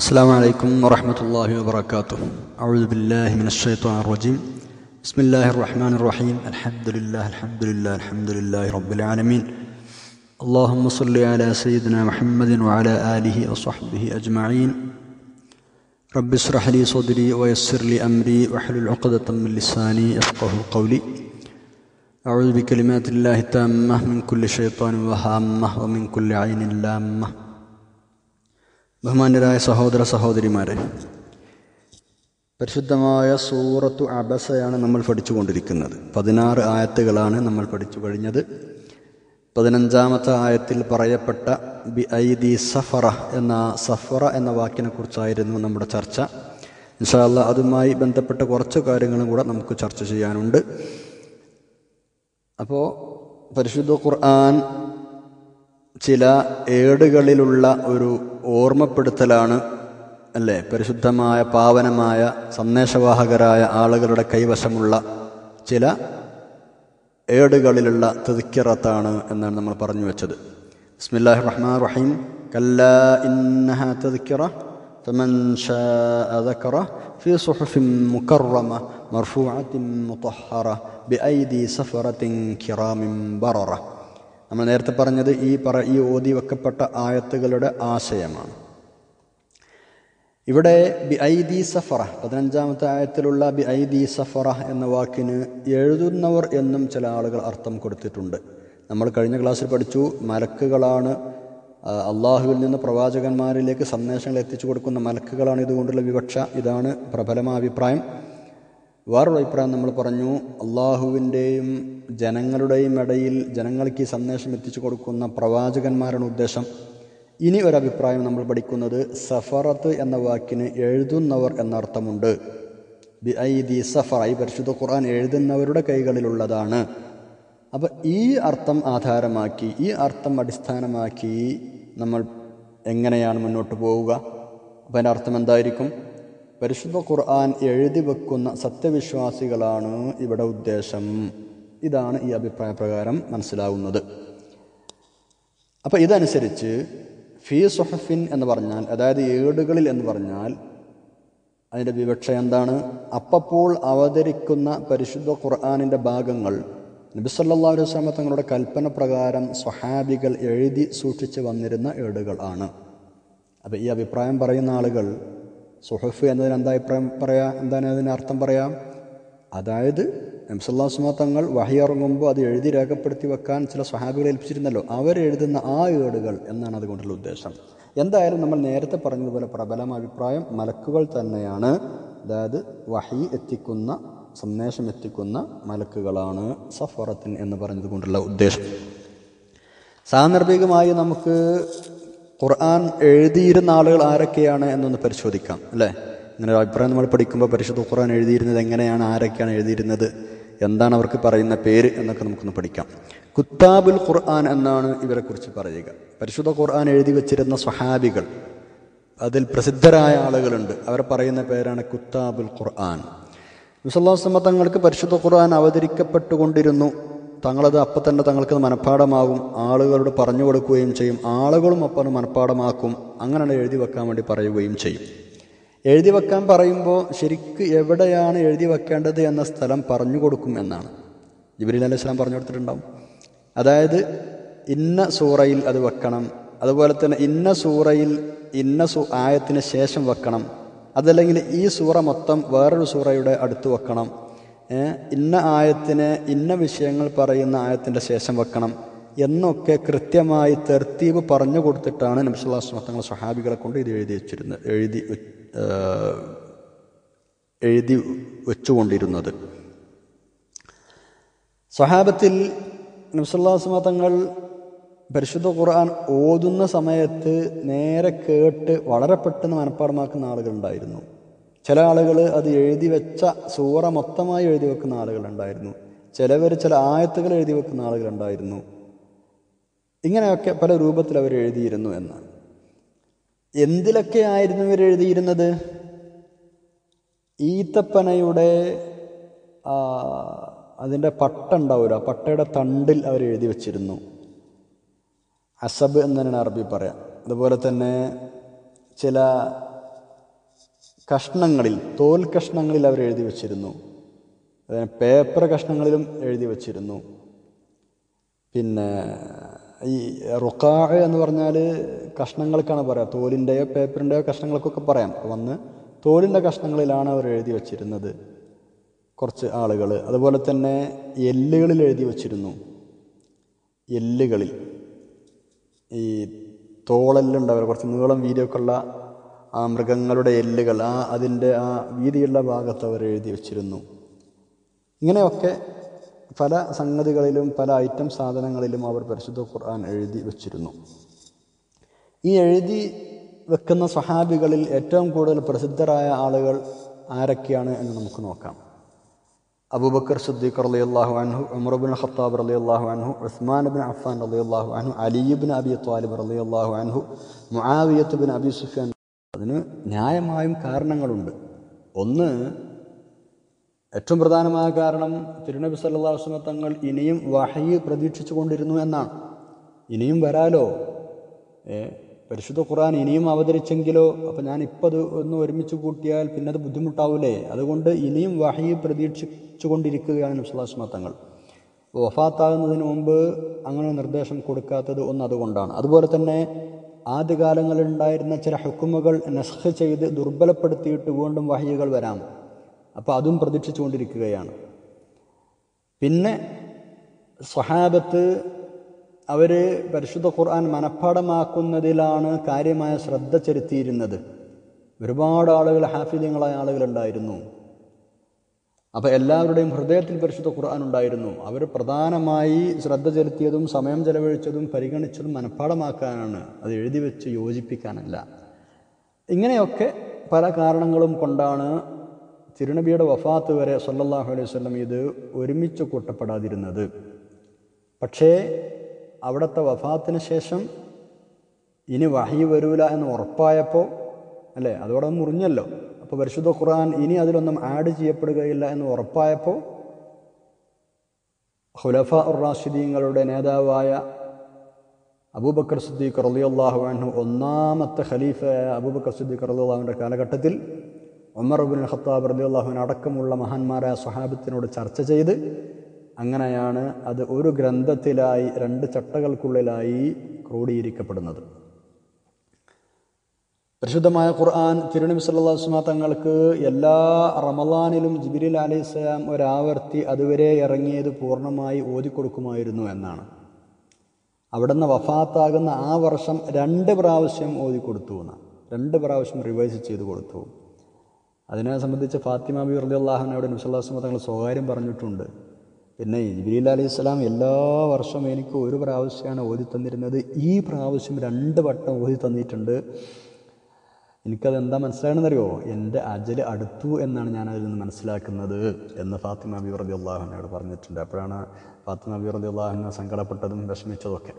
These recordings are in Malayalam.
السلام عليكم ورحمة الله وبركاته أعوذ بالله من الشيطان الرجيم بسم الله الرحمن الرحيم الحمد لله الحمد لله الحمد لله رب العالمين اللهم صل على سيدنا محمد وعلى آله وصحبه أجمعين رب اشرح لي صدري ويسر لي أمري واحلل عقدة من لساني يفقه قولي أعوذ بكلمات الله التامة من كل شيطان وهامة ومن كل عين لامة ബഹുമാന്യരായ സഹോദര സഹോദരിമാരെ പരിശുദ്ധമായ സൂറത്തു അബസയാണ് നമ്മൾ പഠിച്ചുകൊണ്ടിരിക്കുന്നത് പതിനാറ് ആയത്തുകളാണ് നമ്മൾ പഠിച്ചു കഴിഞ്ഞത് പതിനഞ്ചാമത്തെ ആയത്തിൽ പറയപ്പെട്ട ബി ഐദി സഫറ എന്ന സഫറ എന്ന വാക്കിനെ കുറിച്ചായിരുന്നു നമ്മുടെ ചർച്ച ഇൻഷാല്ല അതുമായി ബന്ധപ്പെട്ട കുറച്ച് കാര്യങ്ങളും കൂടെ നമുക്ക് ചർച്ച ചെയ്യാനുണ്ട് അപ്പോൾ പരിശുദ്ധ ഖുർആൻ ചില ഏടുകളിലുള്ള ഒരു ഓർമ്മപ്പെടുത്തലാണ് അല്ലേ പരിശുദ്ധമായ പാവനമായ സന്ദേശവാഹകരായ ആളുകളുടെ കൈവശമുള്ള ചില ഏടുകളിലുള്ള തെതിക്കിറത്താണ് എന്നാണ് നമ്മൾ പറഞ്ഞു വെച്ചത് ബിസ്മില്ലാഹി റഹ്മാൻ റഹീം കല്ല ഇന്നഹ തെതിക്കിറ فمن شاء ذكره في صحف مكرمة مرفوعة مطهرة بأيدي سفرة كرام بررة നമ്മൾ നേരത്തെ പറഞ്ഞത് ഈ പറ ഈ ഓതി വെക്കപ്പെട്ട ആയത്തുകളുടെ ആശയമാണ് ഇവിടെ ബി ഐ ദി സഫറ പതിനഞ്ചാമത്തെ ആയത്തിലുള്ള ബി ഐ ദി സഫറ എന്ന വാക്കിന് എഴുതുന്നവർ എന്നും ചില ആളുകൾ അർത്ഥം കൊടുത്തിട്ടുണ്ട് നമ്മൾ കഴിഞ്ഞ ക്ലാസ്സിൽ പഠിച്ചു മലക്കുകളാണ് അള്ളാഹുവിൽ നിന്ന് പ്രവാചകന്മാരിലേക്ക് സന്ദേശങ്ങൾ എത്തിച്ചു കൊടുക്കുന്ന മലക്കുകളാണ് ഇതുകൊണ്ടുള്ള വിവക്ഷ ഇതാണ് പ്രബലമായ അഭിപ്രായം വേറൊരു അഭിപ്രായം നമ്മൾ പറഞ്ഞു അള്ളാഹുവിൻ്റെയും ജനങ്ങളുടെയും ഇടയിൽ ജനങ്ങൾക്ക് ഈ സന്ദേശം എത്തിച്ചു കൊടുക്കുന്ന പ്രവാചകന്മാരാണ് ഉദ്ദേശം ഇനി ഒരഭിപ്രായം നമ്മൾ പഠിക്കുന്നത് സഫറത്ത് എന്ന വാക്കിന് എഴുതുന്നവർ എന്നർത്ഥമുണ്ട് ബി ഐ ദി സഫർ ഈ പരിശുദ്ധ ഖുർആൻ എഴുതുന്നവരുടെ കൈകളിലുള്ളതാണ് അപ്പം ഈ അർത്ഥം ആധാരമാക്കി ഈ അർത്ഥം അടിസ്ഥാനമാക്കി നമ്മൾ എങ്ങനെയാണ് മുന്നോട്ട് പോവുക അപ്പം അതിൻ്റെ അർത്ഥം എന്തായിരിക്കും പരിശുദ്ധ ഖുർആൻ എഴുതി വെക്കുന്ന സത്യവിശ്വാസികളാണ് ഇവിടെ ഉദ്ദേശം ഇതാണ് ഈ അഭിപ്രായ പ്രകാരം മനസ്സിലാവുന്നത് അപ്പോൾ ഇതനുസരിച്ച് ഫീ സുഹഫിൻ എന്ന് പറഞ്ഞാൽ അതായത് ഏടുകളിൽ എന്ന് പറഞ്ഞാൽ അതിൻ്റെ വിവക്ഷ എന്താണ് അപ്പപ്പോൾ അവതരിക്കുന്ന പരിശുദ്ധ ഖുർആാനിൻ്റെ ഭാഗങ്ങൾ നബിസല്ലാ അലൈഹി തങ്ങളുടെ കൽപ്പന പ്രകാരം സ്വഹാബികൾ എഴുതി സൂക്ഷിച്ച് വന്നിരുന്ന ഏടുകൾ ആണ് അപ്പോൾ ഈ അഭിപ്രായം പറയുന്ന ആളുകൾ സുഹഫ് എന്നതിന് എന്താ അഭിപ്രായം പറയാ എന്താണ് അതിന് അർത്ഥം പറയാം അതായത് നബ്സല്ലാസ്മ തങ്ങൾ വഹിയിറങ്ങുമ്പോൾ അത് എഴുതി രേഖപ്പെടുത്തി വെക്കാൻ ചില സ്വഹാബികളെ ഏൽപ്പിച്ചിരുന്നല്ലോ അവരെഴുതുന്ന ആ ഏടുകൾ എന്നാണ് അതുകൊണ്ടുള്ള ഉദ്ദേശം എന്തായാലും നമ്മൾ നേരത്തെ പറഞ്ഞതുപോലെ പ്രബലം അഭിപ്രായം മലക്കുകൾ തന്നെയാണ് അതായത് വഹി എത്തിക്കുന്ന സന്ദേശം എത്തിക്കുന്ന മലക്കുകളാണ് സഫറത്തിൻ എന്ന് പറഞ്ഞതുകൊണ്ടുള്ള ഉദ്ദേശം സാന്ദർഭികമായി നമുക്ക് ഖുർആൻ എഴുതിയിരുന്ന ആളുകൾ ആരൊക്കെയാണ് എന്നൊന്ന് പരിശോധിക്കാം അല്ലേ ഇങ്ങനെ ഒരു അഭിപ്രായം നമ്മൾ പഠിക്കുമ്പോൾ പരിശുദ്ധ ഖുർആൻ എഴുതിയിരുന്നത് എങ്ങനെയാണ് ആരൊക്കെയാണ് എഴുതിയിരുന്നത് എന്താണ് അവർക്ക് പറയുന്ന പേര് എന്നൊക്കെ നമുക്കൊന്ന് പഠിക്കാം കുത്താബുൽ ഖുർആൻ എന്നാണ് ഇവരെക്കുറിച്ച് പറയുക പരിശുദ്ധ ഖുർആൻ എഴുതി വച്ചിരുന്ന സ്വഹാബികൾ അതിൽ പ്രസിദ്ധരായ ആളുകളുണ്ട് അവർ പറയുന്ന പേരാണ് കുത്താബുൽ ഖുർആൻ വിസല്ലാസ്മ തങ്ങൾക്ക് പരിശുദ്ധ ഖുർആൻ അവതരിക്കപ്പെട്ടുകൊണ്ടിരുന്നു തങ്ങളത് അപ്പം തന്നെ തങ്ങൾക്ക് മനഃപ്പാടമാകും ആളുകളോട് പറഞ്ഞു കൊടുക്കുകയും ചെയ്യും ആളുകളും അപ്പം മനഃപ്പാടമാക്കും അങ്ങനെയാണ് എഴുതി വെക്കാൻ വേണ്ടി പറയുകയും ചെയ്യും എഴുതി വെക്കാൻ പറയുമ്പോൾ ശരിക്ക് എവിടെയാണ് എഴുതി വെക്കേണ്ടത് എന്ന സ്ഥലം പറഞ്ഞു കൊടുക്കും എന്നാണ് ജിബിലി അലൈഹി സ്വലാം പറഞ്ഞു കൊടുത്തിട്ടുണ്ടാവും അതായത് ഇന്ന സൂറയിൽ അത് വെക്കണം അതുപോലെ തന്നെ ഇന്ന സൂറയിൽ ഇന്ന സൂ ആയത്തിന് ശേഷം വെക്കണം അതല്ലെങ്കിൽ ഈ സൂറ മൊത്തം വേറൊരു സൂറയുടെ അടുത്ത് വെക്കണം ഇന്ന ആയത്തിന് ഇന്ന വിഷയങ്ങൾ പറയുന്ന ആയത്തിൻ്റെ ശേഷം വെക്കണം എന്നൊക്കെ കൃത്യമായി തെർത്തീവ് പറഞ്ഞു കൊടുത്തിട്ടാണ് നബ്സുല്ലാസ് തങ്ങൾ സ്വഹാബികളെ കൊണ്ട് ഇത് എഴുതി വെച്ചിരുന്നത് എഴുതി എഴുതി വെച്ചുകൊണ്ടിരുന്നത് സ്വഹാബത്തിൽ നബ്സുല്ലാസ്മ തങ്ങൾ പരിശുദ്ധ ഖുർആൻ ഓതുന്ന സമയത്ത് നേരെ കേട്ട് വളരെ പെട്ടെന്ന് മനഃപ്പാടമാക്കുന്ന ആളുകളുണ്ടായിരുന്നു ചില ആളുകൾ അത് എഴുതി വെച്ച സൂറ മൊത്തമായി എഴുതി വെക്കുന്ന ആളുകളുണ്ടായിരുന്നു ചിലവർ ചില ആയത്തുകൾ എഴുതി വെക്കുന്ന ആളുകളുണ്ടായിരുന്നു ഇങ്ങനെയൊക്കെ പല രൂപത്തിൽ അവർ എഴുതിയിരുന്നു എന്നാണ് എന്തിലൊക്കെ ആയിരുന്നു ഇവർ എഴുതിയിരുന്നത് ഈത്തപ്പനയുടെ അതിൻ്റെ പട്ട ഉണ്ടാവില്ല പട്ടയുടെ തണ്ടിൽ അവർ എഴുതി വച്ചിരുന്നു അസബ് എന്നതിനാണ് അറബി പറയാം അതുപോലെ തന്നെ ചില കഷ്ണങ്ങളിൽ തോൽ കഷ്ണങ്ങളിൽ അവർ എഴുതി വച്ചിരുന്നു അതായത് പേപ്പർ കഷ്ണങ്ങളിലും എഴുതി വച്ചിരുന്നു പിന്നെ ഈ റുക്കാ എന്ന് പറഞ്ഞാൽ കഷ്ണങ്ങൾക്കാണ് പറയാം തോലിൻ്റെയോ പേപ്പറിൻ്റെയോ കഷ്ണങ്ങൾക്കൊക്കെ പറയാം വന്ന് തോലിൻ്റെ കഷ്ണങ്ങളിലാണ് അവർ എഴുതി വച്ചിരുന്നത് കുറച്ച് ആളുകൾ അതുപോലെ തന്നെ എല്ലുകളിൽ എഴുതി വച്ചിരുന്നു എല്ലുകളിൽ ഈ തോളെല്ലുണ്ടാവില്ല കുറച്ച് നീളം വീതിയൊക്കെ ഉള്ള ആ മൃഗങ്ങളുടെ എല്ലുകൾ ആ അതിൻ്റെ ആ വീതിയുള്ള ഭാഗത്ത് അവർ എഴുതി വച്ചിരുന്നു ഇങ്ങനെയൊക്കെ പല സംഗതികളിലും പല ഐറ്റം സാധനങ്ങളിലും അവർ പരിശുദ്ധ ഖുർആൻ എഴുതി വച്ചിരുന്നു ഈ എഴുതി വെക്കുന്ന സ്വഹാബികളിൽ ഏറ്റവും കൂടുതൽ പ്രസിദ്ധരായ ആളുകൾ ആരൊക്കെയാണ് എന്ന് നമുക്ക് നോക്കാം അബൂബക്കർ സിദ്ദീഖ് റലി അള്ളാഹു അൻഹു ഉമർബിൻ ഖത്താബ് റലി അള്ളാഹു അൻഹു ഉസ്മാൻ ബിൻ അഫാൻ റലി അള്ളാഹു അൻഹു അലിബിൻ അബി ത്വാലിബ് റലി അള്ളാഹു അൻഹു മുആവിയത്ത് ബിൻ അബി സുഫിയാൻ അതിന് ന്യായമായും കാരണങ്ങളുണ്ട് ഒന്ന് ഏറ്റവും പ്രധാനമായ കാരണം തിരുനബി സല്ലാ വസ്ലമ തങ്ങൾ ഇനിയും വഹയി പ്രതീക്ഷിച്ചു കൊണ്ടിരുന്നു എന്നാണ് ഇനിയും വരാലോ ഏ പരിശുദ്ധ ഖുർആൻ ഇനിയും അവതരിച്ചെങ്കിലോ അപ്പം ഞാൻ ഇപ്പം അത് ഒന്ന് ഒരുമിച്ച് കൂട്ടിയാൽ പിന്നെ അത് ബുദ്ധിമുട്ടാവില്ലേ അതുകൊണ്ട് ഇനിയും വഹയി പ്രതീക്ഷിച്ചു കൊണ്ടിരിക്കുകയാണ് നബ്സുല്ലാസ്മ തങ്ങൾ വഫാത്താകുന്നതിന് മുമ്പ് അങ്ങനെ നിർദ്ദേശം കൊടുക്കാത്തത് ഒന്ന് അതുകൊണ്ടാണ് അതുപോലെ തന്നെ ആദ്യകാലങ്ങളിൽ ഉണ്ടായിരുന്ന ചില ഹുക്കുമുകൾ നസ്ഖ് ചെയ്ത് ദുർബലപ്പെടുത്തിയിട്ട് വീണ്ടും വഹികൾ വരാം അപ്പോൾ അതും പ്രതീക്ഷിച്ചുകൊണ്ടിരിക്കുകയാണ് പിന്നെ സ്വഹാബത്ത് അവർ പരിശുദ്ധ ഖുർആൻ മനഃപ്പാടമാക്കുന്നതിലാണ് കാര്യമായ ശ്രദ്ധ ചെലുത്തിയിരുന്നത് ഒരുപാട് ആളുകൾ ഹാഫിദ്യങ്ങളായ ആളുകളുണ്ടായിരുന്നു അപ്പോൾ എല്ലാവരുടെയും ഹൃദയത്തിൽ പരിശുദ്ധ ഖുർആൻ ഉണ്ടായിരുന്നു അവർ പ്രധാനമായി ശ്രദ്ധ ചെലുത്തിയതും സമയം ചെലവഴിച്ചതും പരിഗണിച്ചതും മനഃപ്പാടമാക്കാനാണ് അത് എഴുതി വെച്ച് യോജിപ്പിക്കാനല്ല ഇങ്ങനെയൊക്കെ പല കാരണങ്ങളും കൊണ്ടാണ് തിരുനബിയുടെ വഫാത്ത് വരെ സല്ലല്ലാഹു അലൈഹി വസല്ലം ഇത് ഒരുമിച്ച് കൂട്ടപ്പെടാതിരുന്നത് പക്ഷേ അവിടുത്തെ വഫാത്തിന് ശേഷം ഇനി വഹി വരൂല എന്ന് ഉറപ്പായപ്പോൾ അല്ലേ അതോടെ മുറിഞ്ഞല്ലോ അപ്പോൾ പരിശുദ്ധ ഖുർആൻ ഇനി അതിലൊന്നും ആഡ് ചെയ്യപ്പെടുകയില്ല എന്ന് ഉറപ്പായപ്പോൾ ഖുലഫ ഉറാഷിദീങ്ങളുടെ നേതാവായ അബൂബക്കർ സിദ്ദീഖ് റളിയല്ലാഹു അൻഹു ഒന്നാമത്തെ ഖലീഫയായ അബൂബക്കർ സിദ്ദീഖ് റളിയല്ലാഹുവിൻ്റെ കാലഘട്ടത്തിൽ ഉമർ ബിൻ ഖത്താബ് റളിയല്ലാഹുവിന് അടക്കമുള്ള മഹാന്മാരായ സ്വഹാബത്തിനോട് ചർച്ച ചെയ്ത് അങ്ങനെയാണ് അത് ഒരു ഗ്രന്ഥത്തിലായി രണ്ട് ചട്ടകൾക്കുള്ളിലായി ക്രോഡീകരിക്കപ്പെടുന്നത് പരിശുദ്ധമായ ഖുർആൻ തിരുനബി സല്ലല്ലാഹു അലൈഹി വസല്ലം തങ്ങൾക്ക് എല്ലാ റമളാനിലും ജിബിരിൽ അലൈഹിസ്സലാം ഒരാവർത്തി അതുവരെ ഇറങ്ങിയത് പൂർണ്ണമായി ഓതിക്കൊടുക്കുമായിരുന്നു എന്നാണ് അവിടുന്ന് വഫാത്താകുന്ന ആ വർഷം രണ്ട് പ്രാവശ്യം ഓതിക്കൊടുത്തു എന്ന് രണ്ട് പ്രാവശ്യം റിവൈസ് ചെയ്ത് കൊടുത്തു അതിനെ സംബന്ധിച്ച് ഫാത്തിമ ബി റളിയല്ലാഹുവിനോട് നബി സല്ലല്ലാഹു അലൈഹി വസല്ലം തങ്ങൾ സ്വകാര്യം പറഞ്ഞിട്ടുണ്ട് പിന്നെ ജിബിരിൽ അലൈഹി സ്വലാം എല്ലാ വർഷവും എനിക്ക് ഒരു പ്രാവശ്യമാണ് ഓതി തന്നിരുന്നത് ഈ പ്രാവശ്യം രണ്ട് വട്ടം ഓതി തന്നിട്ടുണ്ട് എനിക്കത് എന്താ മനസ്സിലാകണമെന്നറിയോ എൻ്റെ അജല് അടുത്തു എന്നാണ് ഞാൻ അതിൽ നിന്ന് മനസ്സിലാക്കുന്നത് എന്ന് ഫാത്തിമ ബി റതി അള്ളാഹുനോട് പറഞ്ഞിട്ടുണ്ട് അപ്പോഴാണ് ഫാത്തിമ ബി റതി അള്ളാഹുന സങ്കടപ്പെട്ടതും വിഷമിച്ചതൊക്കെ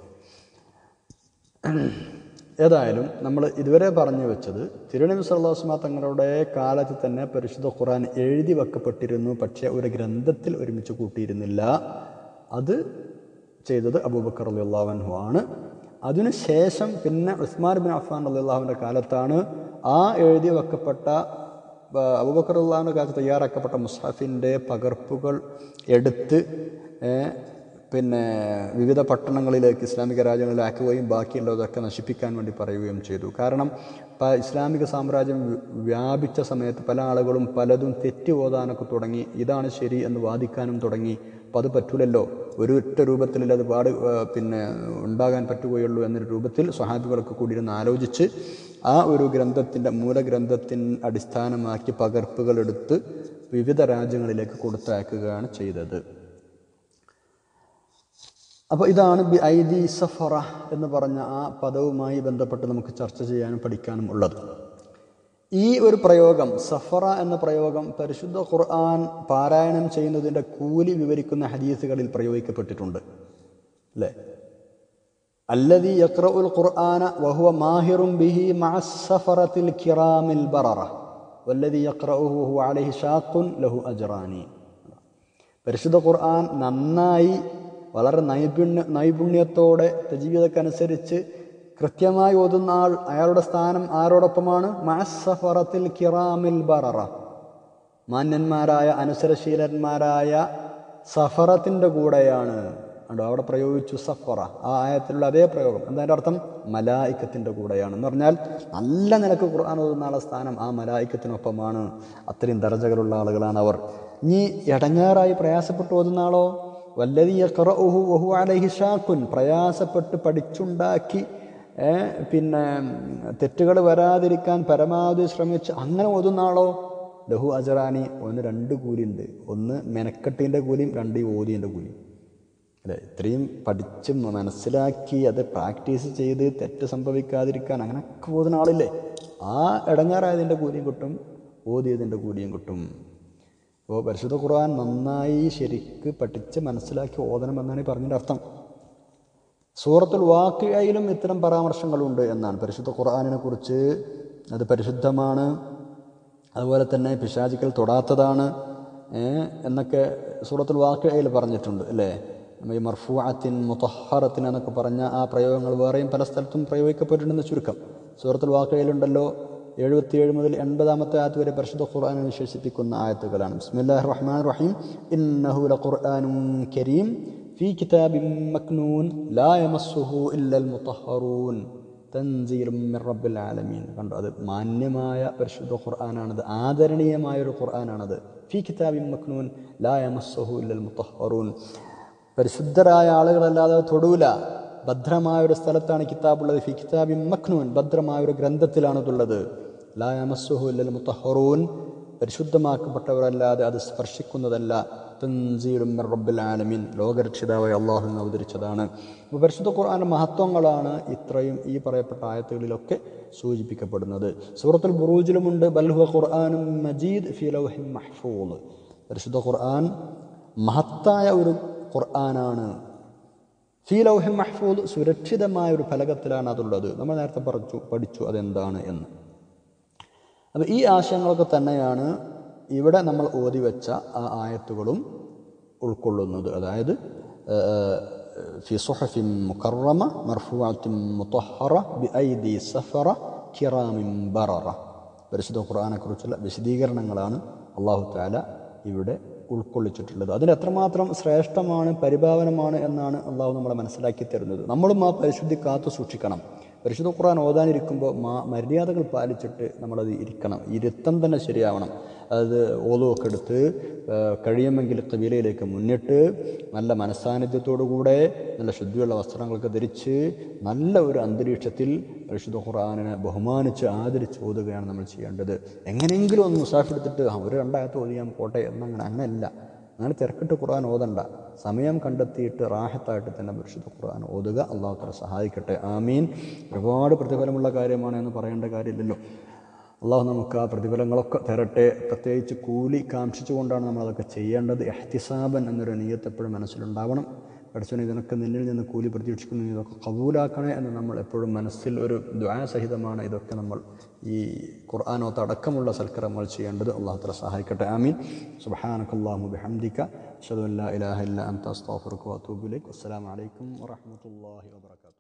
ഏതായാലും നമ്മൾ ഇതുവരെ പറഞ്ഞു വെച്ചത് തിരുനബി സല്ലാസ്മ തങ്ങളുടെ കാലത്ത് തന്നെ പരിശുദ്ധ ഖുർആൻ എഴുതി വെക്കപ്പെട്ടിരുന്നു പക്ഷേ ഒരു ഗ്രന്ഥത്തിൽ ഒരുമിച്ച് കൂട്ടിയിരുന്നില്ല അത് ചെയ്തത് അബൂബക്കർ അലി അള്ളാഹുഹു ആണ് അതിനുശേഷം പിന്നെ ഉസ്മാൻ ബിൻ അഫ്ഫാൻ അലി അള്ളാഹുവിൻ്റെ കാലത്താണ് ആ എഴുതി വെക്കപ്പെട്ട അബൂബക്കർ അള്ളാഹുവിൻ്റെ കാലത്ത് തയ്യാറാക്കപ്പെട്ട മുസാഫിൻ്റെ പകർപ്പുകൾ എടുത്ത് പിന്നെ വിവിധ പട്ടണങ്ങളിലേക്ക് ഇസ്ലാമിക രാജ്യങ്ങളിലാക്കുകയും ബാക്കിയുള്ളതൊക്കെ നശിപ്പിക്കാൻ വേണ്ടി പറയുകയും ചെയ്തു കാരണം ഇസ്ലാമിക സാമ്രാജ്യം വ്യാപിച്ച സമയത്ത് പല ആളുകളും പലതും തെറ്റി ഓതാനൊക്കെ തുടങ്ങി ഇതാണ് ശരി എന്ന് വാദിക്കാനും തുടങ്ങി അപ്പം അത് പറ്റൂലല്ലോ ഒരു ഒറ്റ രൂപത്തിൽ അത് പാട് പിന്നെ ഉണ്ടാകാൻ പറ്റുകയുള്ളൂ എന്നൊരു രൂപത്തിൽ സ്വഹാബികളൊക്കെ കൂടി ഇരുന്ന് ആലോചിച്ച് ആ ഒരു ഗ്രന്ഥത്തിൻ്റെ മൂലഗ്രന്ഥത്തിൻ അടിസ്ഥാനമാക്കി പകർപ്പുകൾ എടുത്ത് വിവിധ രാജ്യങ്ങളിലേക്ക് കൊടുത്തയക്കുകയാണ് ചെയ്തത് അപ്പോൾ ഇതാണ് ബി ഐദി സഫറ എന്ന് പറഞ്ഞ ആ പദവുമായി ബന്ധപ്പെട്ട് നമുക്ക് ചർച്ച ചെയ്യാനും പഠിക്കാനും ഉള്ളത് ഈ ഒരു പ്രയോഗം സഫറ എന്ന പ്രയോഗം പരിശുദ്ധ ഖുർആൻ പാരായണം ചെയ്യുന്നതിൻ്റെ കൂലി വിവരിക്കുന്ന ഹദീസുകളിൽ പ്രയോഗിക്കപ്പെട്ടിട്ടുണ്ട് അല്ലേ അല്ലദി യക്രഉൽ ഖുർആന വഹുവ മാഹിറും ബിഹി മഅസ്സഫറത്തിൽ കിറാമിൽ ബററ വല്ലദി യക്രഉഹു ഹുവ അലൈഹി ഷാഖുൻ ലഹു അജ്റാനി പരിശുദ്ധ ഖുർആൻ നന്നായി വളരെ നൈപുണ്യ നൈപുണ്യത്തോടെ ജീവിതക്കനുസരിച്ച് കൃത്യമായി ഓതുന്ന ആൾ അയാളുടെ സ്ഥാനം ആരോടൊപ്പമാണ് മാസഫറത്തിൽ കിറാമിൽ ബററ മാന്യന്മാരായ അനുസരശീലന്മാരായ സഫറത്തിൻ്റെ കൂടെയാണ് കണ്ടോ അവിടെ പ്രയോഗിച്ചു സഫറ ആ ആയത്തിലുള്ള അതേ പ്രയോഗം എന്താ അർത്ഥം മലായിക്കത്തിൻ്റെ കൂടെയാണ് എന്ന് പറഞ്ഞാൽ നല്ല നിലക്ക് ഖുർആൻ ഓതുന്ന ആളെ സ്ഥാനം ആ മലായിക്കത്തിനൊപ്പമാണ് അത്രയും ദർജകളുള്ള ആളുകളാണ് അവർ ഇനി ഇടങ്ങാറായി പ്രയാസപ്പെട്ട് ഓതുന്ന ആളോ വല്ലതിയ ഖറഉഹു വഹു അലൈഹി ഷാഖുൻ പ്രയാസപ്പെട്ട് പഠിച്ചുണ്ടാക്കി ഏ, പിന്നെ തെറ്റുകൾ വരാതിരിക്കാൻ പരമാവധി ശ്രമിച്ച് അങ്ങനെ ഓതുന്ന ആളോ ലഹു അജറാനി ഒന്ന് രണ്ട് കൂലിയുണ്ട് ഒന്ന് മെനക്കെട്ടിൻ്റെ കൂലിയും രണ്ട് ഈ ഓതിയൻ്റെ കൂലിയും അല്ലേ ഇത്രയും പഠിച്ച് മനസ്സിലാക്കി അത് പ്രാക്ടീസ് ചെയ്ത് തെറ്റ് സംഭവിക്കാതിരിക്കാൻ അങ്ങനെയൊക്കെ പോകുന്ന ആളില്ലേ ആ ഇടങ്ങാറായതിൻ്റെ കൂലിയും കിട്ടും ഓതിയതിൻ്റെ കൂലിയും കിട്ടും അപ്പോൾ പരിശുദ്ധ ഖുർആൻ നന്നായി ശരിക്ക് പഠിച്ച് മനസ്സിലാക്കി ഓതണം എന്നാണ് ഈ പറഞ്ഞതിൻ്റെ അർത്ഥം സൂറത്തുൽ വാക്കിയയിലും ഇത്തരം പരാമർശങ്ങളുണ്ട് എന്നാണ് പരിശുദ്ധ ഖുർആാനിനെ കുറിച്ച് അത് പരിശുദ്ധമാണ് അതുപോലെ തന്നെ പിശാചിക്കൽ തൊടാത്തതാണ് ഏ, എന്നൊക്കെ സൂറത്തുൽ വാക്കിയയിൽ പറഞ്ഞിട്ടുണ്ട് അല്ലേ ഈ മർഫൂഅത്തിൻ മുത്തഹറത്തിൻ എന്നൊക്കെ പറഞ്ഞ ആ പ്രയോഗങ്ങൾ വേറെയും പല സ്ഥലത്തും പ്രയോഗിക്കപ്പെട്ടിട്ടുണ്ടെന്ന് ചുരുക്കം സൂറത്തുൽ വാക്കിയയിലുണ്ടല്ലോ എഴുപത്തിയേഴ് മുതൽ എൺപതാമത്തെ ആയത്ത് വരെ പരിശുദ്ധ ഖുർആാനെ വിശേഷിപ്പിക്കുന്ന ആയത്തുകളാണ് ബിസ്മില്ലാഹി റഹ്മാൻ റഹീം ഇന്നഹു ലഖുർആനും കരീം ഫീ കിതാബിൻ മക്നൂൻ ലാ യമസ്സുഹു ഇല്ലൽ മുത്തഹറൂൻ തൻസീലും മിർ റബ്ബിൽ ആലമീൻ കണ്ടു അത് മാന്യമായ പരിശുദ്ധ ഖുർആനാണത് ആദരണീയമായ ഒരു ഖുർആനാണത് ഫീ കിതാബിൻ മക്നൂൻ ലാ യമസ്സുഹു ഇല്ലൽ മുത്തഹറൂൻ പരിശുദ്ധരായ ആളുകളല്ലാതെ അത് തൊടൂല ഭദ്രമായ ഒരു സ്ഥലത്താണ് കിതാബുള്ളത് ഫി കിതാബിൻ മക്നൂൻ ഭദ്രമായ ഒരു ഗ്രന്ഥത്തിലാണ് ഇതുള്ളത് ലാ യമസ്സുഹു ഇല്ലൽ മുത്തഹറൂൻ പരിശുദ്ധമാക്കപ്പെട്ടവരല്ലാതെ അത് സ്പർശിക്കുന്നതല്ല തൻസീലും മിർ റബ്ബിൽ ആലമീൻ ലോകരക്ഷിതാവായ അള്ളാഹു എന്ന് അവതരിച്ചതാണ് അപ്പോൾ പരിശുദ്ധ ഖുർആാൻ്റെ മഹത്വങ്ങളാണ് ഇത്രയും ഈ പറയപ്പെട്ട ആയത്തുകളിലൊക്കെ സൂചിപ്പിക്കപ്പെടുന്നത് സൂറത്തുൽ ബുറൂജിലുമുണ്ട് ബൽഹുവ ഖുർആാനും മജീദ് ഫി ലൗഹിൻ മഹ്ഫൂദ് പരിശുദ്ധ ഖുർആൻ മഹത്തായ ഒരു ഖുർആനാണ് ഫീ ലൗഹിൻ മഹ്ഫൂദ് സുരക്ഷിതമായ ഒരു ഫലകത്തിലാണ് അതുള്ളത് നമ്മൾ നേരത്തെ പറഞ്ഞു പഠിച്ചു അതെന്താണ് എന്ന് അപ്പോൾ ഈ ആശയങ്ങളൊക്കെ തന്നെയാണ് ഇവിടെ നമ്മൾ ഓതി വെച്ച ആ ആയത്തുകളും ഉൾക്കൊള്ളുന്നത് അതായത് ഫി സുഹഫിൻ മുക്കറമ മർഫുഅത്തിൻ മുത്തഹറ ബി ഐദി സഫറ കിറാമിൻ ബററ പരിശുദ്ധ ഖുർആനെക്കുറിച്ചുള്ള വിശദീകരണങ്ങളാണ് അള്ളാഹു താല ഇവിടെ ഉൾക്കൊള്ളിച്ചിട്ടുള്ളത് അതിന് എത്രമാത്രം ശ്രേഷ്ഠമാണ് പരിഭാവനമാണ് എന്നാണ് അള്ളാഹു നമ്മളെ മനസ്സിലാക്കി തരുന്നത് നമ്മളും ആ പരിശുദ്ധി കാത്തു സൂക്ഷിക്കണം പരിശുദ്ധ ഖുർആൻ ഓതാനിരിക്കുമ്പോൾ മാ മര്യാദകൾ പാലിച്ചിട്ട് നമ്മളത് ഇരിക്കണം ഇരുത്തം തന്നെ ശരിയാവണം അത് ഓതുമൊക്കെ എടുത്ത് ആ, കഴിയുമെങ്കിൽ കബീലയിലേക്ക് മുന്നിട്ട് നല്ല മനസ്സാന്നിധ്യത്തോടുകൂടെ നല്ല ശുദ്ധിയുള്ള വസ്ത്രങ്ങളൊക്കെ ധരിച്ച് നല്ല ഒരു അന്തരീക്ഷത്തിൽ പരിശുദ്ധ ഖുർആാനിനെ ബഹുമാനിച്ച് ആദരിച്ച് ഓതുകയാണ് നമ്മൾ ചെയ്യേണ്ടത് എങ്ങനെയെങ്കിലും ഒന്ന് മുസാഫെടുത്തിട്ട് ആ ഒരു രണ്ടായത്ത് ഓതിയാൻ പോട്ടെ എന്നങ്ങനെ അങ്ങനെയല്ല അങ്ങനെ തിരക്കിട്ട് ഖുർആൻ ഓതണ്ട സമയം കണ്ടെത്തിയിട്ട് റാഹത്തായിട്ട് തന്നെ പരിശുദ്ധ ഖുർആൻ ഓതുക അള്ളാഹു തല സഹായിക്കട്ടെ ആമീൻ ഒരുപാട് പ്രതിഫലമുള്ള കാര്യമാണ് എന്ന് പറയേണ്ട കാര്യമില്ലല്ലോ അള്ളാഹു നമുക്ക് ആ പ്രതിഫലങ്ങളൊക്കെ തരട്ടെ പ്രത്യേകിച്ച് കൂലി കാംക്ഷിച്ചുകൊണ്ടാണ് നമ്മളതൊക്കെ ചെയ്യേണ്ടത് എഹ്തിസാബൻ എന്നൊരു നീയത്ത് എപ്പോഴും മനസ്സിലുണ്ടാവണം പഠിച്ചവനെ ഇതിനൊക്കെ നിന്നിൽ നിന്ന് കൂലി പ്രതീക്ഷിക്കുന്നു ഇതൊക്കെ കബൂലാക്കണേ എന്ന് നമ്മൾ എപ്പോഴും മനസ്സിൽ ഒരു ദ്വാസഹിതമാണ് ഇതൊക്കെ നമ്മൾ ഈ ഖുർആാനോത്ത് അടക്കമുള്ള സൽക്കരങ്ങൾ ചെയ്യേണ്ടത് അള്ളാഹു തല സഹായിക്കട്ടെ ആമീൻ സുബഹാനക്കല്ലാഹു ബിഹംദിക അഷ്ഹദു അൻ ലാ ഇലാഹ ഇല്ല അൻത അസ്തഗ്ഫിറുക വഅതൂബു ഇലൈക് അസ്സലാമു അലൈക്കും വറഹ്മത്തുള്ളാഹി വബറകാതുഹു